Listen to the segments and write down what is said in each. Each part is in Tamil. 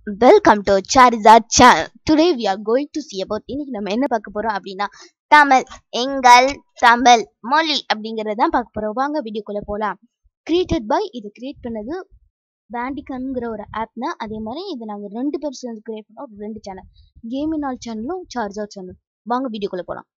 வெல்கம் டு சாரிசாட் channel today we are going to see about இன்னைக்கு நம்ம என்ன பார்க்க போறோம் அப்படின்னா தமிழ் எங்கள் தமிழ் மொழி அப்படிங்கறத தான் பார்க்க போறோம் வாங்க வீடியோக்குள்ள போலாம் கிரியேட்டட் பை இது கிரியேட் பண்ணது பேண்டிகன்ங்கிற ஒரு ஆப் தான் அதே மாதிரி இது நாங்க ரெண்டு பேர் சேர்ந்து கிரியேட் பண்ணோம் ஒரு ரெண்டு சேனல் கேமினால் சேனலும் சார்ஜர் சேனல் வாங்க வீடியோக்குள்ள போலாம்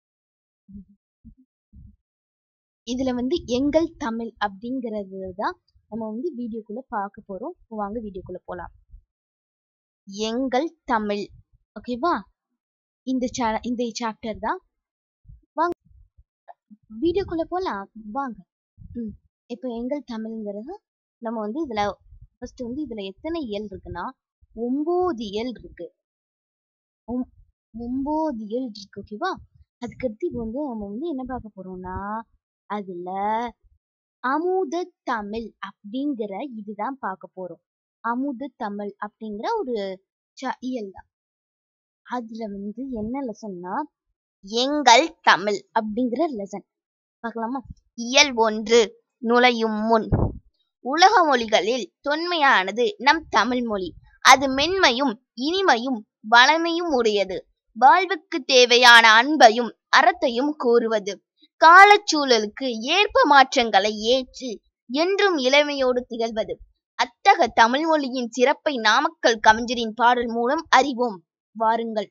இதுல வந்து எங்கள் தமிழ் அப்படிங்கிறது தான் நம்ம வந்து வீடியோக்குள்ள பார்க்க போறோம் வாங்க வீடியோக்குள்ள போலாம் எங்கள் தமிழ் ஓகேவா இந்த சேனல் இந்த சாப்டர் தான் வாங்க வீடியோக்குள்ள போலாம் வாங்க ம் இப்போ எங்கள் தமிழ்ங்கிறது நம்ம வந்து இதுல ஃபர்ஸ்ட் வந்து இதுல எத்தனை இயல் இருக்குன்னா ஒன்பது இயல் இருக்கு ஒம்- ஒன்பது இயல் இருக்கு ஓகேவா அதுக்கடுத்து இப்போ வந்து நம்ம வந்து என்ன பார்க்க போறோம்னா அதுல அமுத தமிழ் அப்படிங்கிற இதுதான் பார்க்க போறோம் அமுத தமிழ் அப்படிங்கிற ஒரு ச- இயல் தான் அதுல வந்து என்ன லெசன்னா எங்கள் தமிழ் அப்படிங்கிற லெசன் பார்க்கலாமா இயல் ஒன்று நுழையும் முன் உலக மொழிகளில் தொன்மையானது நம் தமிழ் மொழி அது மென்மையும் இனிமையும் வளமையும் உடையது வாழ்வுக்கு தேவையான அன்பையும் அறத்தையும் கூறுவது காலச்சூழலுக்கு ஏற்ப மாற்றங்களை ஏற்று என்றும் இளமையோடு திகழ்வது அத்தக தமிழ் மொழியின் சிறப்பை நாமக்கல் கவிஞரின் பாடல் மூலம் அறிவோம் வாருங்கள்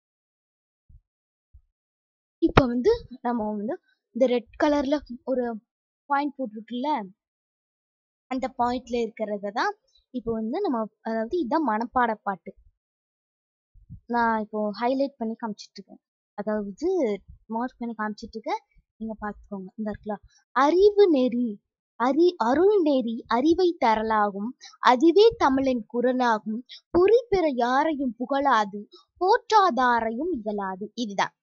இப்ப வந்து நம்ம வந்து இந்த ரெட் கலர்ல ஒரு பாயிண்ட் போட்டிருக்குல்ல அந்த பாயிண்ட்ல இருக்கிறத தான் இப்போ வந்து நம்ம அதாவது இதுதான் மனப்பாட பாட்டு நான் இப்போ ஹைலைட் பண்ணி காமிச்சிட்டு இருக்கேன் அதாவது மார்க் பண்ணி காமிச்சிட்டு இருக்கேன் நீங்க பாத்துக்கோங்க இந்த இருக்குல்ல அறிவு நெறி அறி அருள் நெறி அறிவை தரலாகும் அதுவே தமிழின் குரலாகும் பொறி பெற யாரையும் புகழாது போற்றாதாரையும் இகழாது இதுதான்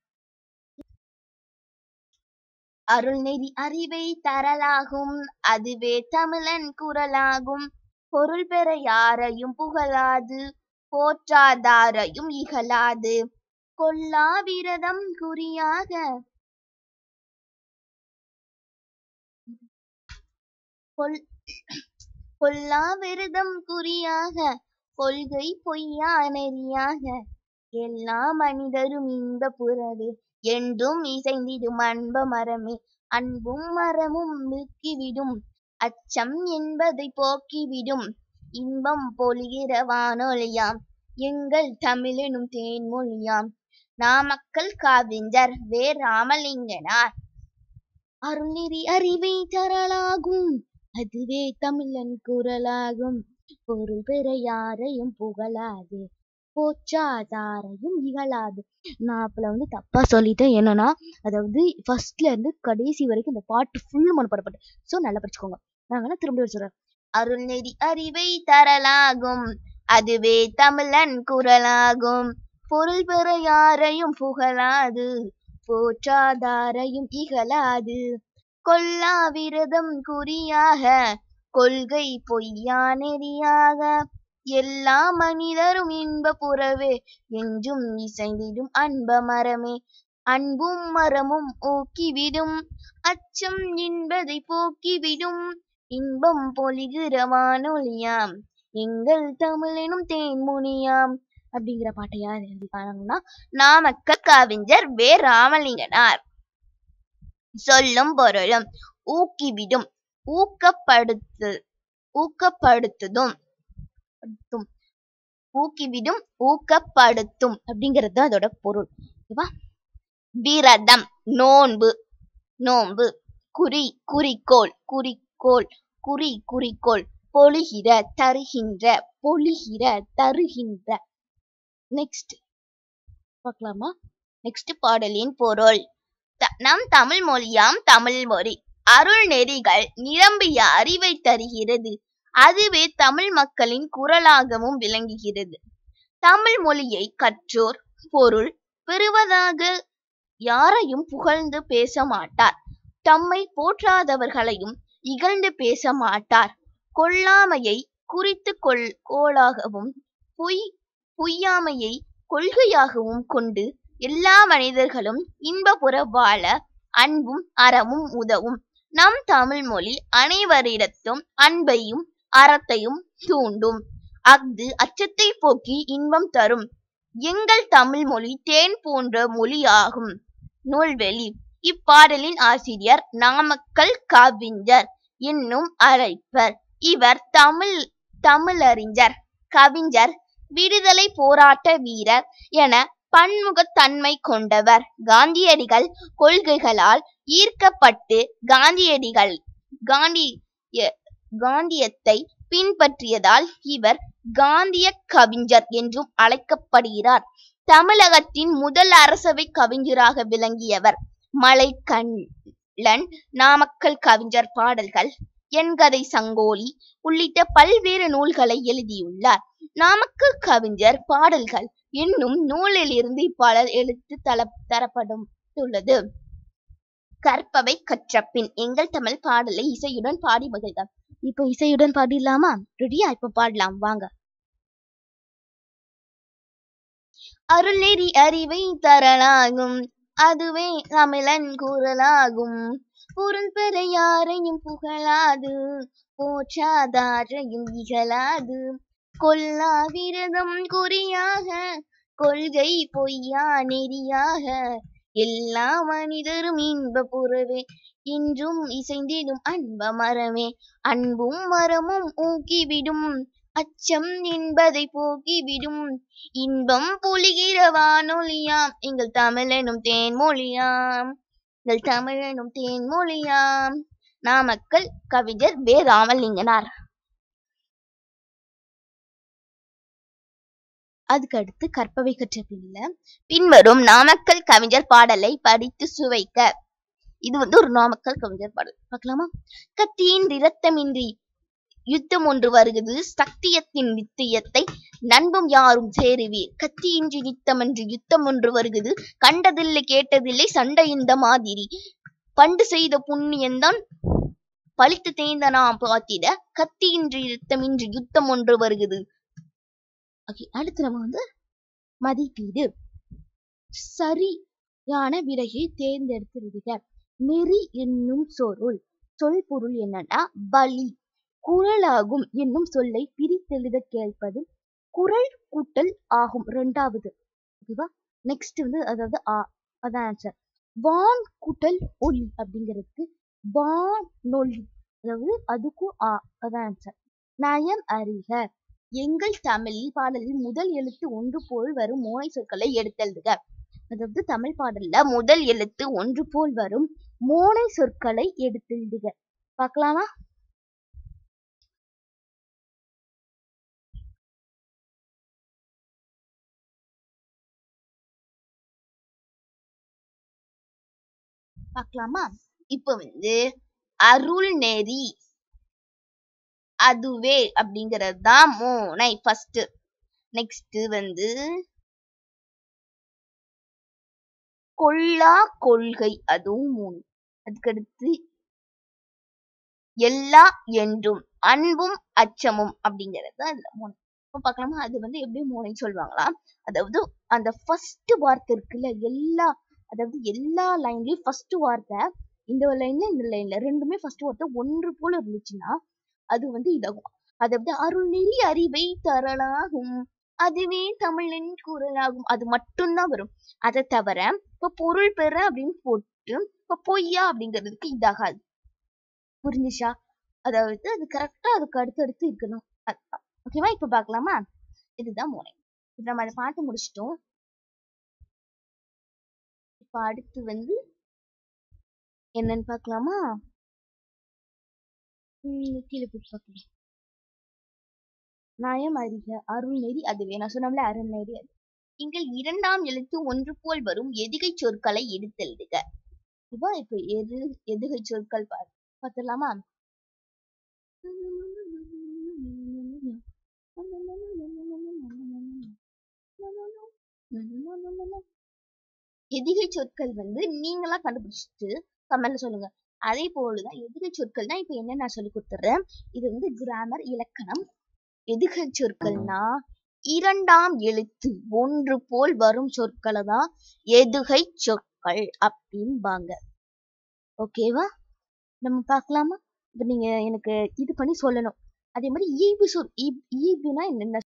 அருள் நெறி அறிவை தரலாகும் அதுவே தமிழன் குரலாகும் பொருள் பெற யாரையும் புகழாது போற்றாதாரையும் இகழாது கொல்லா விரதம் குறியாக கொல் கொல்லா விரதம் குறியாக கொள்கை பொய்யா நெறியாக எல்லா மனிதரும் இன்ப புறவே என்றும் இசைந்திடும் அன்ப மரமே அன்பும் மரமும் நீக்கிவிடும் அச்சம் என்பதை போக்கிவிடும் இன்பம் பொழிகிற வானொலியாம் எங்கள் தமிழெனும் தேன்மொழியாம் நாமக்கல் காவிஞர் வே ராமலிங்கனார் அருள்நெறி அறிவை தரலாகும் அதுவே தமிழன் குரலாகும் பொருள் பெற யாரையும் புகழாது போற்றாதாரையும் இகழாது நான் அப்பல வந்து தப்பா சொல்லிட்டேன் என்னன்னா அதாவது ஃபர்ஸ்ட்ல இருந்து கடைசி வரைக்கும் இந்த பாட்டு ஃபுல் மனப்பாடப்பட்டு சோ நல்லா படிச்சுக்கோங்க நான் வேணா திரும்ப சொல்றேன் அருள்நெறி அறிவை தரலாகும் அதுவே தமிழன் குரலாகும் பொருள் பெற யாரையும் புகழாது போற்றாதாரையும் இகழாது கொல்லா விரதம் குறியாக கொள்கை பொய்யா நெறியாக எல்லா மனிதரும் இன்ப புறவே என்றும் இசைந்திடும் அன்ப மரமே அன்பும் மரமும் ஊக்கிவிடும் அச்சம் என்பதை போக்கிவிடும் இன்பம் பொலிகிற வானொலியாம் எங்கள் தமிழெனும் தேன்முனியாம் அப்படிங்கிற பாட்டை யார் எழுதியிருக்காங்கன்னா நாமக்கல் கவிஞர் வே ராமலிங்கனார் சொல்லும் பொருளும் ஊக்கிவிடும் ஊக்கப்படுத்து ஊக்கப்படுத்துதும் படுத்தும் ஊக்கிவிடும் ஊக்கப்படுத்தும் அப்படிங்கிறது தான் அதோட பொருள் ஓகேவா விரதம் நோன்பு நோன்பு குறி குறிக்கோள் குறிக்கோள் குறி குறிக்கோள் பொழிகிற தருகின்ற பொழிகிற தருகின்ற நெக்ஸ்ட் பார்க்கலாமா நெக்ஸ்ட் பாடலின் பொருள் த- நம் தமிழ் மொழியாம் தமிழ் மொழி அருள் நெறிகள் நிரம்பிய அறிவை தருகிறது அதுவே தமிழ் மக்களின் குரலாகவும் விளங்குகிறது தமிழ் மொழியை கற்றோர் பொருள் பெறுவதாக யாரையும் புகழ்ந்து பேச மாட்டார் தம்மை போற்றாதவர்களையும் இகழ்ந்து பேச மாட்டார் கொல்லாமையை குறித்து கொள் கோளாகவும் பொய் பொய்யாமையை கொள்கையாகவும் கொண்டு எல்லா மனிதர்களும் இன்பபுற வாழ அன்பும் அறமும் உதவும் நம் தமிழ் மொழி அனைவரிடத்தும் அன்பையும் அறத்தையும் தூண்டும் அஃது அச்சத்தை போக்கி இன்பம் தரும் எங்கள் தமிழ் மொழி தேன் போன்ற மொழியாகும் நூல்வெளி இப்பாடலின் ஆசிரியர் நாமக்கல் கவிஞர் என்னும் அழைப்பர் இவர் தமிழ் தமிழறிஞர் கவிஞர் விடுதலை போராட்ட வீரர் என பன்முகத்தன்மை கொண்டவர் காந்தியடிகள் கொள்கைகளால் ஈர்க்கப்பட்டு காந்தியடிகள் காந்திய காந்தியத்தை பின்பற்றியதால் இவர் காந்திய கவிஞர் என்றும் அழைக்கப்படுகிறார் தமிழகத்தின் முதல் அரசவை கவிஞராக விளங்கியவர் மலைக்கண்ணன் நாமக்கல் கவிஞர் பாடல்கள் என்கதை சங்கோலி உள்ளிட்ட பல்வேறு நூல்களை எழுதியுள்ளார் நாமக்கல் கவிஞர் பாடல்கள் என்னும் நூலிலிருந்து இப்பாடல் எடுத்து தல தரப்படும் உள்ளது கற்பவை கற்றபின் எங்கள் தமிழ் பாடலை இசையுடன் பாடி மகிழ்ந்தார் இப்ப இசையுடன் பாடிடலாமா ரெடியா இப்ப பாடலாம் வாங்க அருள்நெறி அறிவை தரலாகும் அதுவே தமிழன் குரலாகும் பொருள் பெற யாரையும் புகழாது போற்றாதாரையும் இகழாது கொல்லா விரதம் குறியாக கொள்கை பொய்யா நெறியாக எல்லா மனிதரும் இன்ப புறவே இன்றும் இசைந்திடும் அன்ப மரமே அன்பும் மரமும் ஊக்கிவிடும் அச்சம் என்பதை போக்கிவிடும் இன்பம் பொழிகிற வானொலியாம் எங்கள் தமிழெனும் தேன்மொழியாம் எங்கள் தமிழெனும் தேன்மொழியாம் நாமக்கல் கவிஞர் வே ராமலிங்கனார் அதுக்கு அடுத்து கற்பவை கற்ற பின்ல பின்வரும் நாமக்கல் கவிஞர் பாடலை படித்து சுவைக்க இது வந்து ஒரு நாமக்கல் கவிஞர் பாடல் பார்க்கலாமா கத்தியின் இரத்தமின்றி யுத்தம் ஒன்று வருகிறது சத்தியத்தின் நித்தியத்தை நண்பும் யாரும் சேருவீர் கத்தியின்றி நித்தமன்று யுத்தம் ஒன்று வருகிறது கண்டதில்லை கேட்டதில்லை சண்டை இந்த மாதிரி பண்டு செய்த புண்ணியந்தான் பழித்து தேய்ந்த நாம் பார்த்திட கத்தியின்றி யுத்தமின்றி யுத்தம் ஒன்று வருகிறது ஓகே அடுத்து நம்ம வந்து மதிப்பீடு சரியான விடையை தேர்ந்தெடுத்து நெறி என்னும் சொருள் சொல் பொருள் என்னன்னா பலி குரலாகும் என்னும் சொல்லை பிரித்தெழுத கேட்பது குரல் கூட்டல் ஆகும் ரெண்டாவது ஓகேவா நெக்ஸ்ட் வந்து அதாவது ஆ அதான் ஆன்சர் வான் கூட்டல் ஒலி அப்படிங்கிறதுக்கு வானொலி அதாவது அதுக்கும் ஆ அதான் ஆன்சர் நயம் அறிக எங்கள் தமிழில் பாடலில் முதல் எழுத்து ஒன்று போல் வரும் மோனை சொற்களை எடுத்தெழுதுக அதாவது தமிழ் பாடல்ல முதல் எழுத்து ஒன்று போல் வரும் மோனை சொற்களை எடுத்தெழுதுக பார்க்கலாமா பார்க்கலாமா இப்ப வந்து அருள் நெறி அதுவே அப்படிங்கிறது தான் மோனை ஃபர்ஸ்ட் நெக்ஸ்ட் வந்து கொள்ளா கொள்கை அதுவும் மூணு அதுக்கடுத்து எல்லா என்றும் அன்பும் அச்சமும் அப்படிங்கிறது தான் இதுல மூணு இப்போ பார்க்கலாமா அது வந்து எப்படி மூணை சொல்லுவாங்களா அதாவது அந்த ஃபர்ஸ்ட் வார்த்தை இருக்குல்ல எல்லா அதாவது எல்லா லைன்லயும் ஃபர்ஸ்ட் வார்த்தை இந்த லைன்ல இந்த லைன்ல ரெண்டுமே ஃபர்ஸ்ட் வார்த்தை ஒன்று போல இருந்துச்சுன்னா அது வந்து இதாகும் அதாவது அருள் நெறி அறிவை தரலாகும் அதுவே தமிழின் குரலாகும் அது மட்டும்தான் வரும் அதை தவிர இப்ப பொருள் பெற அப்படின்னு போட்டு இப்ப பொய்யா அப்படிங்கிறதுக்கு இதாகாது புரிஞ்சுச்சா அதாவது அது கரெக்டா அதுக்கு அடுத்து அடுத்து இருக்கணும் ஓகேவா இப்ப பாக்கலாமா இதுதான் மூளை இப்ப நம்ம அதை பார்த்து முடிச்சிட்டோம் இப்ப அடுத்து வந்து என்னன்னு பார்க்கலாமா உம் கீழே போட்டு பார்க்கலாம் நயம் அறிக அருள் நெறி அதுவே நான் சொன்னோம்ல அருள் நெறி அது நீங்கள் இரண்டாம் எழுத்து ஒன்று போல் வரும் எதுகை சொற்களை எடுத்தெழுதுக இப்போ இப்ப எது எதுகை சொற்கள் பாரு பார்த்துடலாமா எதிகை சொற்கள் வந்து நீங்களா கண்டுபிடிச்சிட்டு கமெண்ட்ல சொல்லுங்க அதே போலதான் எதிகை சொற்கள் தான் இப்ப என்ன நான் சொல்லி கொடுத்துறேன் இது வந்து கிராமர் இலக்கணம் எதுகை சொற்கள்னா இரண்டாம் எழுத்து ஒன்று போல் வரும் சொற்களை தான் எதுகை சொற்கள் அப்படிம்பாங்க ஓகேவா நம்ம பார்க்கலாமா இப்ப நீங்க எனக்கு இது பண்ணி சொல்லணும் அதே மாதிரி ஈபு சொல் ஈப் ஈபுனா என்ன